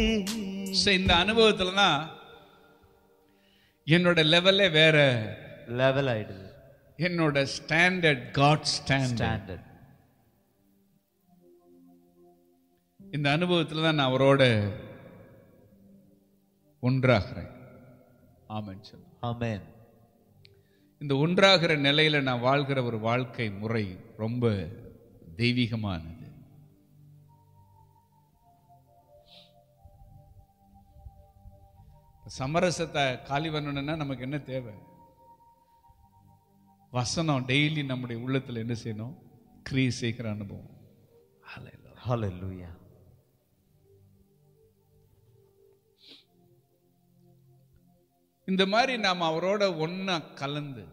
So, இந்த அனுபவத்துல தான் என்னோட லெவலே வேற லெவல் ஆயிடுது என்னோட ஸ்டாண்டர்ட் காட் ஸ்டாண்டர்ட் ஸ்டாண்டர்ட் இந்த அனுபவத்துல தான் நான் அவரோட ஒன்றாகிறேன் ஆமென் சொல்லுங்க ஆமென் இந்த ஒன்றாகிற நிலையில நான் வாழ்கிற ஒரு வாழ்க்கை முறை ரொம்ப தெய்வீகமானது சமரசத்தை காலி பண்ணணும்னா நமக்கு என்ன தேவை வசனம் டெய்லி நம்முடைய உள்ளத்துல என்ன செய்யணும் கிரியை செய்கிற அனுபவம் Hallelujah. ஹalleluya இந்த மாதிரி நாம் அவரோட ஒண்ணா கலந்து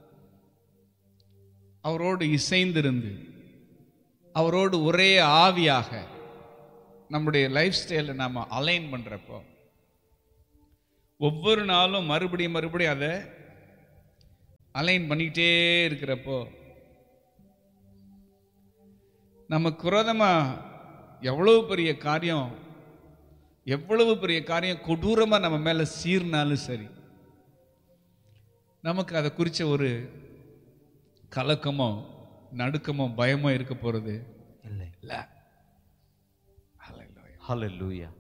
அவரோடு இசைந்திருந்து அவரோடு ஒரே ஆவியாக நம்முடைய லைஃப் ஸ்டைலை நாம் அலைன் பண்றப்போ ஒவ்வொரு நாளும் மறுபடியும் மறுபடியும் அதை அலைன் பண்ணிக்கிட்டே இருக்கிறப்போ நமக்கு விரோதமா எவ்வளவு பெரிய காரியம் எவ்வளவு பெரிய காரியம் கொடூரமா நம்ம மேல சீர்னாலும் சரி நமக்கு அதை குறிச்ச ஒரு கலக்கமோ நடுக்கமோ பயமோ இருக்க போறது இல்லை இல்ல ஹalleluya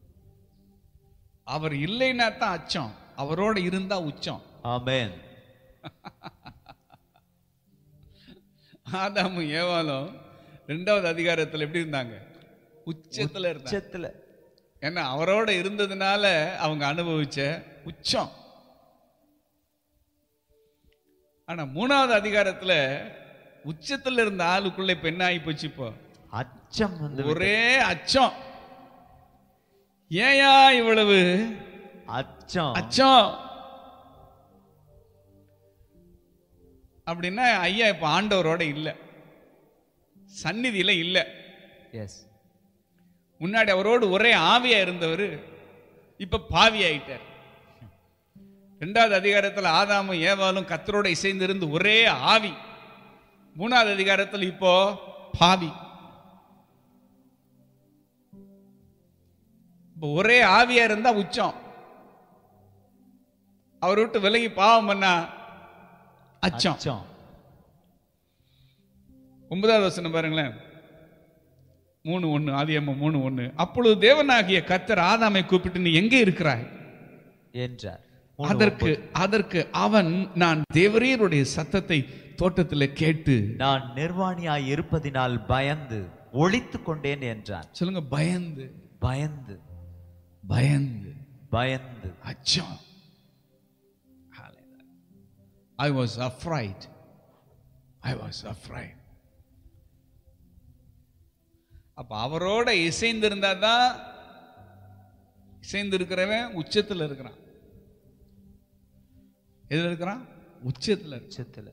அவர் இல்லைன்னா தான் அச்சம் அவரோட இருந்தா உச்சம் ஆமென் ஆதாமும் ஏவாலும் ரெண்டாவது அதிகாரத்துல எப்படி இருந்தாங்க உச்சத்துல இருந்தாங்க உச்சத்துல ஏன்னா அவரோட இருந்ததுனால அவங்க அனுபவிச்ச உச்சம் ஆனா மூணாவது அதிகாரத்துல உச்சத்துல இருந்த ஆளுக்குள்ள இப்ப என்ன ஆகி போச்சு இப்போ அச்சம் வந்து ஒரே அச்சம் ஏயா இவ்வளவு அச்சம் அச்சம் அப்படின்னா ஐயா இப்ப ஆண்டவரோட இல்ல சந்நிதியில இல்ல எஸ் முன்னாடி அவரோடு ஒரே ஆவியா இருந்தவர் இப்ப பாவி ஆயிட்டார் ரெண்டாவது அதிகாரத்துல ஆதாமும் ஏவாலும் கத்தரோட இசைந்திருந்து ஒரே ஆவி மூணாவது அதிகாரத்துல இப்போ பாவி இப்போ ஒரே ஆவியா இருந்தா உச்சம் அவர் விட்டு விலகி பாவம் பண்ணா அச்சம் அச்சம் ஒன்பதாவது வசனம் பாருங்களேன் மூணு ஒண்ணு ஆதியம்ம மூணு ஒண்ணு அப்பொழுது தேவனாகிய கத்தர் ஆதாமை கூப்பிட்டு நீ எங்கே இருக்கிறாய் என்றார் மூணு அதற்கு அதற்கு அவன் நான் தேவரீருடைய சத்தத்தை தோட்டத்தில் கேட்டு நான் நிர்வாணியாய் இருப்பதினால் பயந்து ஒளித்துக் கொண்டேன் என்றான் சொல்லுங்க பயந்து பயந்து பயந்து பயந்து அச்சம் I was afraid I was afraid அப்ப அவரோட இசைந்திருந்தா தான் இசைந்து இருக்கிறவன் உச்சத்துல இருக்கிறான் எதுல இருக்கிறான் உச்சத்துல இருக்கிறான். உச்சத்துல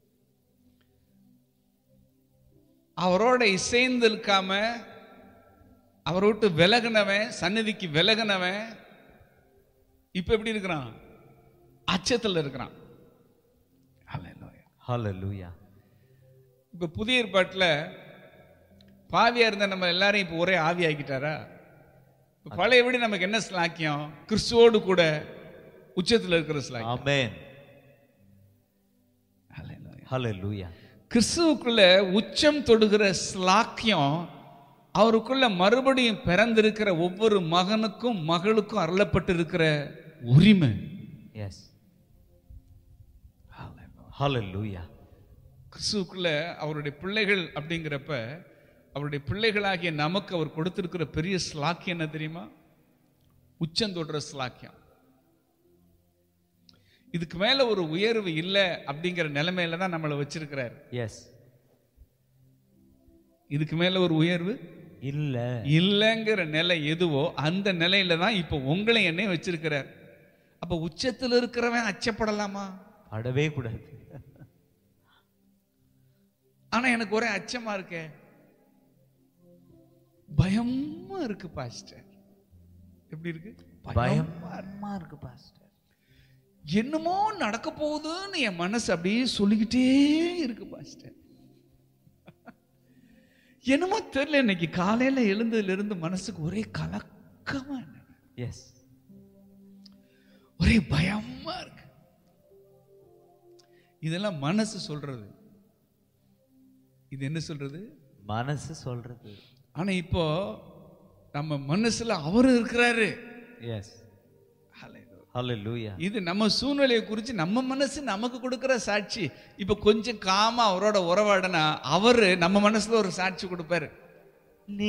அவரோட இசைந்து இருக்காம அவரை விட்டு விலகுனவன் சந்நிதிக்கு விலகுனவன் இப்ப எப்படி இருக்கிறான் அச்சத்துல இருக்கிறான் Hallelujah. ஹalleluya இப்ப புதிய ஏற்பாட்டுல பாவியா இருந்த நம்ம எல்லாரையும் இப்ப ஒரே ஆவி ஆக்கிட்டாரா இப்ப பழையபடி நமக்கு என்ன ஸ்லாக்கியம் கிறிஸ்துவோடு கூட உச்சத்துல இருக்கிற ஸ்லாக்கியம் ஆமென் Hallelujah. ஹalleluya கிறிஸ்துவுக்குள்ள உச்சம் தொடுகிற ஸ்லாக்கியம் அவருக்குள்ள மறுபடியும் பிறந்திருக்கிற ஒவ்வொரு மகனுக்கும் மகளுக்கும் அருளப்பட்டிருக்கிற உரிமை எஸ் ஹalleluya கிறிஸ்துவுக்குள்ள அவருடைய பிள்ளைகள் அப்படிங்கிறப்ப அவருடைய பிள்ளைகளாகிய நமக்கு அவர் கொடுத்திருக்கிற பெரிய ஸ்லாக்கியம் என்ன தெரியுமா உச்சம் தொடுற ஸ்லாக்கியம் இதுக்கு மேல ஒரு உயர்வு இல்லை அப்படிங்கிற நிலைமையில தான் நம்மளை வச்சிருக்கிறார் எஸ் இதுக்கு மேல ஒரு உயர்வு இல்ல இல்லைங்கிற நிலை எதுவோ அந்த நிலையில தான் இப்போ உங்களை என்னையும் வச்சிருக்கிறார் அப்ப உச்சத்தில் இருக்கிறவன் அச்சப்படலாமா படவே கூடாது ஆனா எனக்கு ஒரே அச்சமா இருக்கே பயமா இருக்கு பாஸ்டர் எப்படி இருக்கு பயமா இருக்கு பாஸ்டர் என்னமோ நடக்க போகுதுன்னு என் மனசு அப்படியே சொல்லிக்கிட்டே இருக்கு பாஸ்டர் என்னமோ தெரியல இன்னைக்கு காலையில எழுந்ததுல இருந்து மனசுக்கு ஒரே கலக்கமா இருக்கு. எஸ் ஒரே பயமா இருக்கு இதெல்லாம் மனசு சொல்றது இது என்ன சொல்றது மனசு சொல்றது ஆனா இப்போ நம்ம மனசுல அவரு இருக்கிறாரு எஸ் ஹalleluya இது நம்ம சூழ்நிலையை குறித்து நம்ம மனசு நமக்கு கொடுக்கிற சாட்சி இப்ப கொஞ்சம் காமா அவரோட உறவாடனா அவரு நம்ம மனசுல ஒரு சாட்சி கொடுப்பாரு